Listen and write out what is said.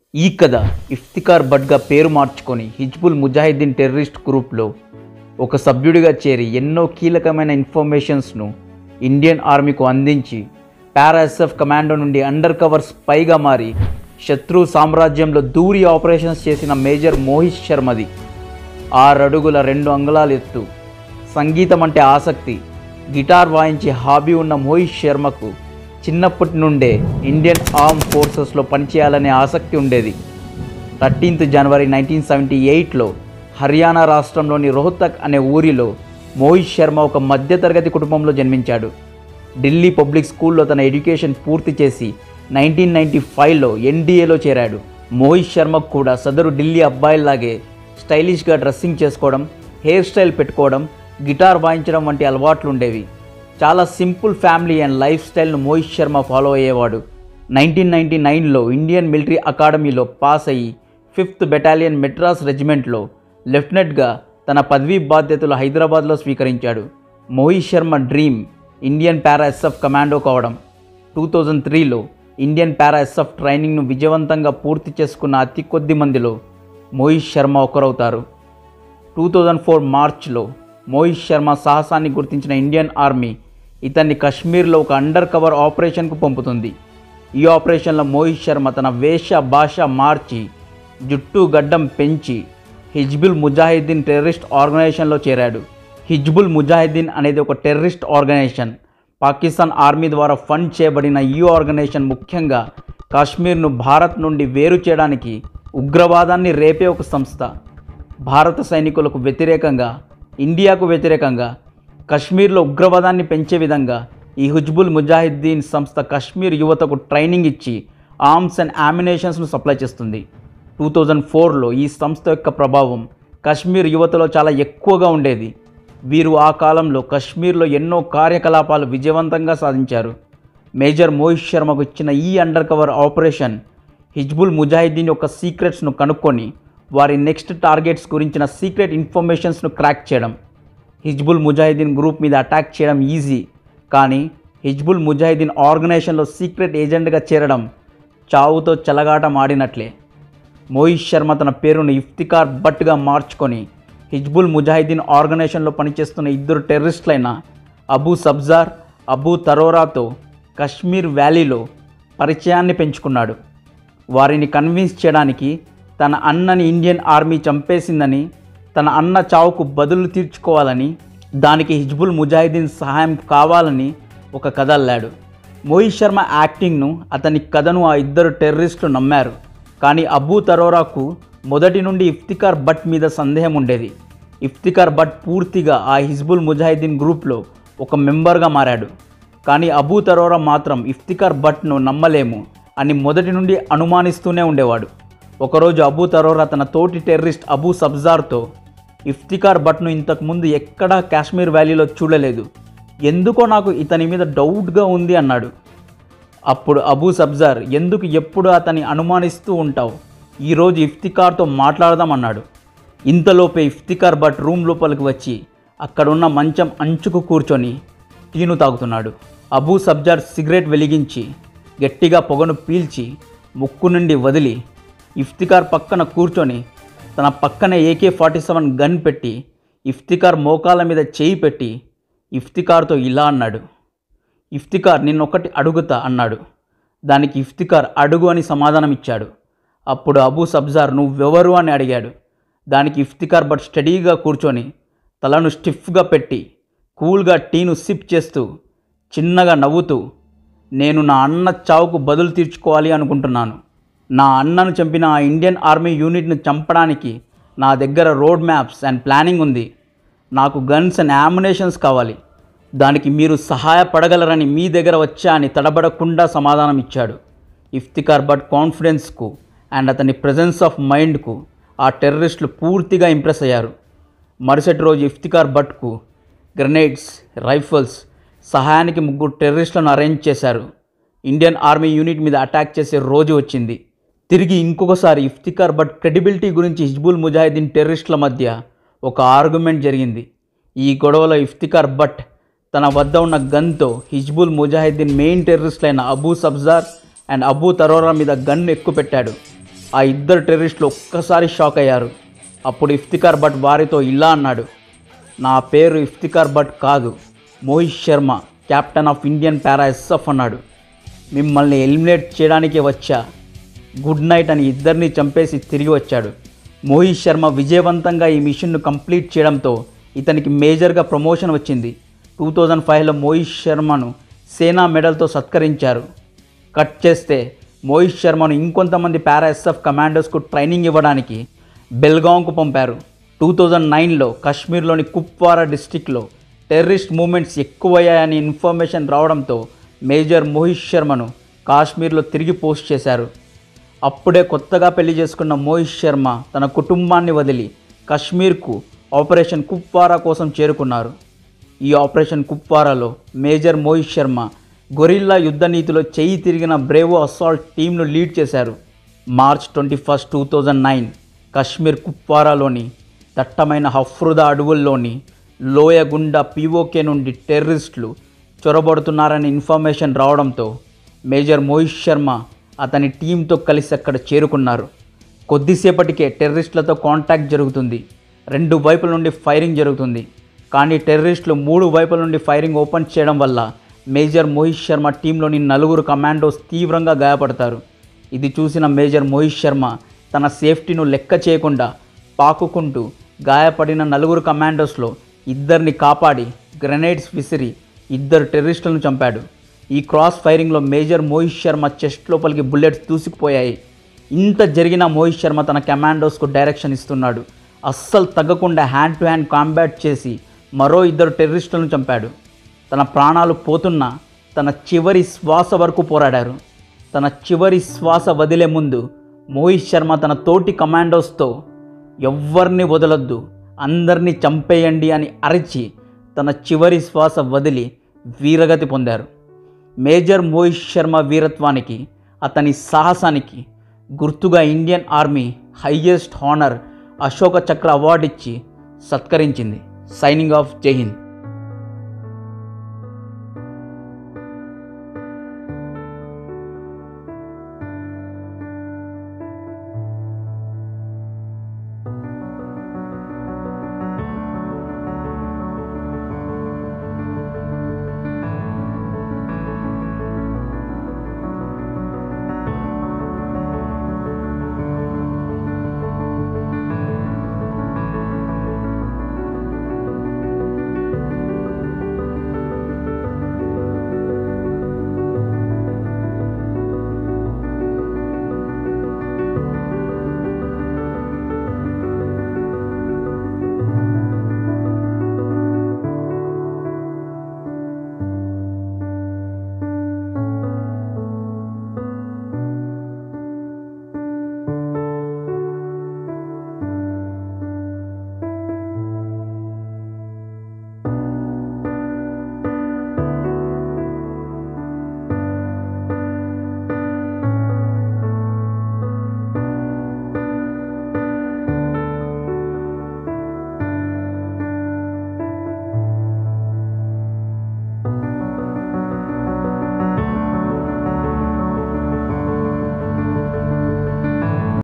ఈ కథ ఇఫ్తికార్ భట్గా పేరు మార్చుకొని హిజ్బుల్ ముజాహిద్దీన్ టెర్రరిస్ట్ గ్రూప్లో ఒక సభ్యుడిగా చేరి ఎన్నో కీలకమైన ఇన్ఫర్మేషన్స్ను ఇండియన్ ఆర్మీకు అందించి పారాఎస్ఎఫ్ కమాండో నుండి అండర్ కవర్ స్పైగా మారి శత్రు సామ్రాజ్యంలో దూరి ఆపరేషన్స్ చేసిన మేజర్ మోహిత్ శర్మది ఆరడుగుల రెండు అంగుళాల ఎత్తు సంగీతం అంటే ఆసక్తి గిటార్ వాయించే హాబీ ఉన్న మోహిత్ శర్మకు చిన్నప్పటి నుండే ఇండియన్ ఆర్మ్ ఫోర్సెస్లో పనిచేయాలనే ఆసక్తి ఉండేది థర్టీన్త్ జనవరి నైన్టీన్ సెవెంటీ ఎయిట్లో హర్యానా రాష్ట్రంలోని రోహ్తక్ అనే ఊరిలో మోహిత్ శర్మ ఒక మధ్యతరగతి కుటుంబంలో జన్మించాడు ఢిల్లీ పబ్లిక్ స్కూల్లో తన ఎడ్యుకేషన్ పూర్తి చేసి నైన్టీన్ నైంటీ ఫైవ్లో ఎన్డీఏలో చేరాడు మోహిత్ శర్మకు కూడా సదరు ఢిల్లీ అబ్బాయిలాగే స్టైలిష్గా డ్రెస్సింగ్ చేసుకోవడం హెయిర్ స్టైల్ పెట్టుకోవడం గిటార్ వాయించడం వంటి అలవాట్లు ఉండేవి చాలా సింపుల్ ఫ్యామిలీ అండ్ లైఫ్ స్టైల్ను మోహిత్ శర్మ ఫాలో అయ్యేవాడు నైన్టీన్ నైంటీ నైన్లో ఇండియన్ మిలిటరీ అకాడమీలో పాస్ అయ్యి ఫిఫ్త్ బెటాలియన్ మెడ్రాస్ రెజిమెంట్లో లెఫ్టినెంట్గా తన పదవీ బాధ్యతలు హైదరాబాద్లో స్వీకరించాడు Mohit Sharma dream Indian para SF commando కావడం టూ థౌజండ్ త్రీలో ఇండియన్ పారా ఎస్ఎఫ్ ట్రైనింగ్ను విజయవంతంగా పూర్తి చేసుకున్న అతి కొద్ది మందిలో మోహిత్ శర్మ ఒకరవుతారు టూ థౌజండ్ ఫోర్ మార్చ్లో మోహిత్ శర్మ సాహసాన్ని గుర్తించిన ఇండియన్ ఆర్మీ ఇతన్ని కశ్మీర్లో ఒక అండర్ కవర్ ఆపరేషన్కు పంపుతుంది ఈ ఆపరేషన్లో మోహిత్ శర్మ తన వేష భాష మార్చి జుట్టు గడ్డం పెంచి హిజ్బుల్ ముజాహిద్దీన్ టెర్రరిస్ట్ ఆర్గనైజేషన్లో చేరాడు హిజ్బుల్ ముజాహిద్దీన్ అనేది ఒక టెర్రరిస్ట్ ఆర్గనైజేషన్ పాకిస్తాన్ ఆర్మీ ద్వారా ఫండ్ చేయబడిన ఈ ఆర్గనైజేషన్ ముఖ్యంగా కాశ్మీర్ను భారత్ నుండి వేరు చేయడానికి ఉగ్రవాదాన్ని రేపే ఒక సంస్థ భారత సైనికులకు వ్యతిరేకంగా ఇండియాకు వ్యతిరేకంగా కశ్మీర్లో ఉగ్రవాదాన్ని పెంచే విధంగా ఈ హుజ్బుల్ ముజాహిద్దీన్ సంస్థ కశ్మీర్ యువతకు ట్రైనింగ్ ఇచ్చి ఆర్మ్స్ అండ్ ఆమినేషన్స్ను సప్లై చేస్తుంది టూ థౌజండ్ ఫోర్లో ఈ సంస్థ యొక్క ప్రభావం కశ్మీర్ యువతలో చాలా ఎక్కువగా ఉండేది వీరు ఆ కాలంలో కశ్మీర్లో ఎన్నో కార్యకలాపాలు విజయవంతంగా సాధించారు మేజర్ మోహిత్ శర్మకు ఇచ్చిన ఈ under cover operation Hizbul Mujahideen యొక్క సీక్రెట్స్ను కనుక్కొని వారి నెక్స్ట్ టార్గెట్స్ గురించిన సీక్రెట్ ఇన్ఫర్మేషన్స్ను క్రాక్ చేయడం హిజ్బుల్ ముజాహిద్దీన్ గ్రూప్ మీద అటాక్ చేయడం ఈజీ కానీ హిజ్బుల్ ముజాహిద్దీన్ ఆర్గనైజేషన్లో సీక్రెట్ ఏజెంట్గా చేరడం చావుతో చెలగాటం ఆడినట్లే మోహిత్ శర్మ తన పేరును ఇఫ్తికార్ భట్గా మార్చుకొని హిజ్బుల్ ముజాహిద్దీన్ ఆర్గనైజేషన్లో పనిచేస్తున్న ఇద్దరు టెర్రరిస్టులైన అబూ సబ్జార్ అబూ తరోరాతో కశ్మీర్ వ్యాలీలో పరిచయాన్ని పెంచుకున్నాడు వారిని కన్విన్స్ చేయడానికి తన అన్నని ఇండియన్ ఆర్మీ చంపేసిందని తన అన్న చావుకు బదులు తీర్చుకోవాలని దానికి హిజ్బుల్ ముజాహిద్దీన్ సహాయం కావాలని ఒక కథ అల్లాడు మోహిత్ శర్మ యాక్టింగ్ను అతని కథను ఆ ఇద్దరు టెర్రరిస్టులు నమ్మారు కానీ అబూ తరోరాకు మొదటి నుండి ఇఫ్తికార్ భట్ మీద సందేహం ఉండేది ఇఫ్తికార్ భట్ పూర్తిగా ఆ హిజ్బుల్ ముజాహిద్దీన్ గ్రూప్లో ఒక మెంబర్గా మారాడు కానీ అబూ తరోరా మాత్రం ఇఫ్తికార్ భట్ను నమ్మలేము అని మొదటి నుండి అనుమానిస్తూనే ఉండేవాడు ఒకరోజు అబూ తరోరా తన తోటి టెర్రరిస్ట్ అబూ సబ్జార్తో ఇఫ్తికార్ భట్ను ఇంతకుముందు ఎక్కడా కాశ్మీర్ వ్యాలీలో చూడలేదు ఎందుకో నాకు ఇతని మీద డౌట్గా ఉంది అన్నాడు అప్పుడు అబూ సబ్జార్ ఎందుకు ఎప్పుడు అతని అనుమానిస్తూ ఉంటావు ఈరోజు ఇఫ్తికార్తో మాట్లాడదాం అన్నాడు ఇంతలోపే ఇఫ్తికార్ భట్ రూమ్ లోపలికి వచ్చి అక్కడున్న మంచం అంచుకు కూర్చొని టీను తాగుతున్నాడు అబూ సబ్జార్ సిగరెట్ వెలిగించి గట్టిగా పొగను పీల్చి ముక్కు నుండి వదిలి ఇఫ్తికార్ పక్కన కూర్చొని తన పక్కనే ఏకే ఫార్టీ సెవెన్ గన్ పెట్టి ఇఫ్తికార్ మోకాల మీద చేయి పెట్టి ఇఫ్తికార్తో ఇలా అన్నాడు ఇఫ్తికార్ నిన్నొక్కటి అడుగుతా అన్నాడు దానికి ఇఫ్తికార్ అడుగు అని సమాధానం ఇచ్చాడు అప్పుడు అబూ సబ్జార్ నువ్వెవరు అని అడిగాడు దానికి ఇఫ్తికార్ బట్ స్టడీగా కూర్చొని తలను స్టిఫ్గా పెట్టి కూల్గా టీను సిప్ చేస్తూ చిన్నగా నవ్వుతూ నేను నా అన్న చావుకు బదులు తీర్చుకోవాలి అనుకుంటున్నాను నా అన్నను చంపిన ఆ ఇండియన్ ఆర్మీ యూనిట్ను చంపడానికి నా దగ్గర రోడ్ మ్యాప్స్ అండ్ ప్లానింగ్ ఉంది నాకు గన్స్ అండ్ యామునేషన్స్ కావాలి దానికి మీరు సహాయపడగలరని మీ దగ్గర వచ్చా అని తడబడకుండా సమాధానం ఇచ్చాడు ఇఫ్తికార్ భట్ కాన్ఫిడెన్స్కు అండ్ అతని ప్రజెన్స్ ఆఫ్ మైండ్కు ఆ టెర్రరిస్టులు పూర్తిగా ఇంప్రెస్ అయ్యారు మరుసటి రోజు ఇఫ్తికార్ భట్కు గ్రెనేడ్స్ రైఫిల్స్ సహాయానికి ముగ్గురు టెర్రరిస్టులను అరేంజ్ చేశారు ఇండియన్ ఆర్మీ యూనిట్ మీద అటాక్ చేసే రోజు వచ్చింది తిరిగి ఇంకొకసారి ఇఫ్తికార్ భట్ క్రెడిబిలిటీ గురించి హిజ్బుల్ ముజాహిద్దీన్ టెర్రరిస్టుల మధ్య ఒక ఆర్గ్యుమెంట్ జరిగింది ఈ గొడవలో ఇఫ్తికార్ భట్ తన వద్ద ఉన్న గన్తో హిజ్బుల్ ముజాహిద్దీన్ మెయిన్ టెర్రరిస్టులైన అబూ సబ్జార్ అండ్ అబూ తరోరా మీద గన్ ఎక్కుపెట్టాడు ఆ ఇద్దరు టెర్రరిస్టులు ఒక్కసారి షాక్ అయ్యారు అప్పుడు ఇఫ్తికార్ భట్ వారితో ఇలా అన్నాడు నా పేరు ఇఫ్తికార్ భట్ కాదు Mohit Sharma captain of Indian para SF అన్నాడు మిమ్మల్ని ఎలిమినేట్ చేయడానికే వచ్చా గుడ్ నైట్ అని ఇద్దరిని చంపేసి తిరిగి వచ్చాడు మోహిత్ శర్మ విజయవంతంగా ఈ మిషన్ను కంప్లీట్ చేయడంతో ఇతనికి మేజర్గా ప్రమోషన్ వచ్చింది టూ థౌజండ్ ఫైవ్లో మోహిత్ శర్మను సేనా మెడల్తో సత్కరించారు కట్ చేస్తే మోహిత్ శర్మను ఇంకొంతమంది పారా ఎస్ఎఫ్ కమాండోస్కు ట్రైనింగ్ ఇవ్వడానికి బెల్గాంకు పంపారు టూ థౌజండ్ నైన్లో కాశ్మీర్లోని కుప్వారా డిస్టిక్లో టెర్రరిస్ట్ మూమెంట్స్ ఎక్కువయ్యాయని ఇన్ఫర్మేషన్ రావడంతో మేజర్ మోహిత్ శర్మను కాశ్మీర్లో తిరిగి పోస్ట్ చేశారు అప్పుడే కొత్తగా పెళ్లి చేసుకున్న మోహిత్ శర్మ తన కుటుంబాన్ని వదిలి కశ్మీర్కు ఆపరేషన్ కుప్వారా కోసం చేరుకున్నారు ఈ ఆపరేషన్ కుప్వారాలో మేజర్ మోహిత్ శర్మ గొరిల్లా యుద్ధ నీతిలో చెయ్యి తిరిగిన బ్రేవో అసాల్ట్ టీంను లీడ్ చేశారు March twenty first two thousand nine Kashmir కుప్వారాలోని దట్టమైన హఫ్రుదా అడవుల్లోని లోయగుండా పీఓకే నుండి టెర్రరిస్టులు చొరబడుతున్నారని ఇన్ఫర్మేషన్ రావడంతో మేజర్ మోహిత్ శర్మ అతని టీంతో కలిసి అక్కడ చేరుకున్నారు కొద్దిసేపటికే టెర్రరిస్టులతో కాంటాక్ట్ జరుగుతుంది రెండు వైపుల నుండి ఫైరింగ్ జరుగుతుంది కానీ టెర్రరిస్టులు మూడు వైపుల నుండి ఫైరింగ్ ఓపెన్ చేయడం వల్ల మేజర్ మోహిత్ శర్మ టీంలోని నలుగురు కమాండోస్ తీవ్రంగా గాయపడతారు ఇది చూసిన మేజర్ మోహిత్ శర్మ తన సేఫ్టీను లెక్క చేయకుండా పాకుకుంటూ గాయపడిన నలుగురు కమాండోస్లో ఇద్దరిని కాపాడి గ్రెనేడ్స్ విసిరి ఇద్దరు టెర్రరిస్టులను చంపాడు ఈ క్రాస్ ఫైరింగ్లో మేజర్ మోహిత్ శర్మ చెస్ట్ లోపలికి బుల్లెట్స్ దూసుకుపోయాయి ఇంత జరిగిన మోహిత్ శర్మ తన కమాండోస్కు డైరెక్షన్ ఇస్తున్నాడు అస్సలు తగ్గకుండా హ్యాండ్ టు హ్యాండ్ కాంబాట్ చేసి మరో ఇద్దరు టెర్రరిస్టులను చంపాడు తన ప్రాణాలు పోతున్నా తన చివరి శ్వాస వరకు పోరాడారు తన చివరి శ్వాస వదిలే ముందు మోహిత్ శర్మ తన తోటి కమాండోస్తో ఎవ్వరిని వదలొద్దు అందరినీ చంపేయండి అని అరిచి తన చివరి శ్వాస వదిలి వీరగతి పొందారు మేజర్ మోహిత్ శర్మ వీరత్వానికి అతని సాహసానికి గుర్తుగా Indian army highest honour Ashoka Chakra award ఇచ్చి సత్కరించింది సైనింగ్ ఆఫ్ జై హింద్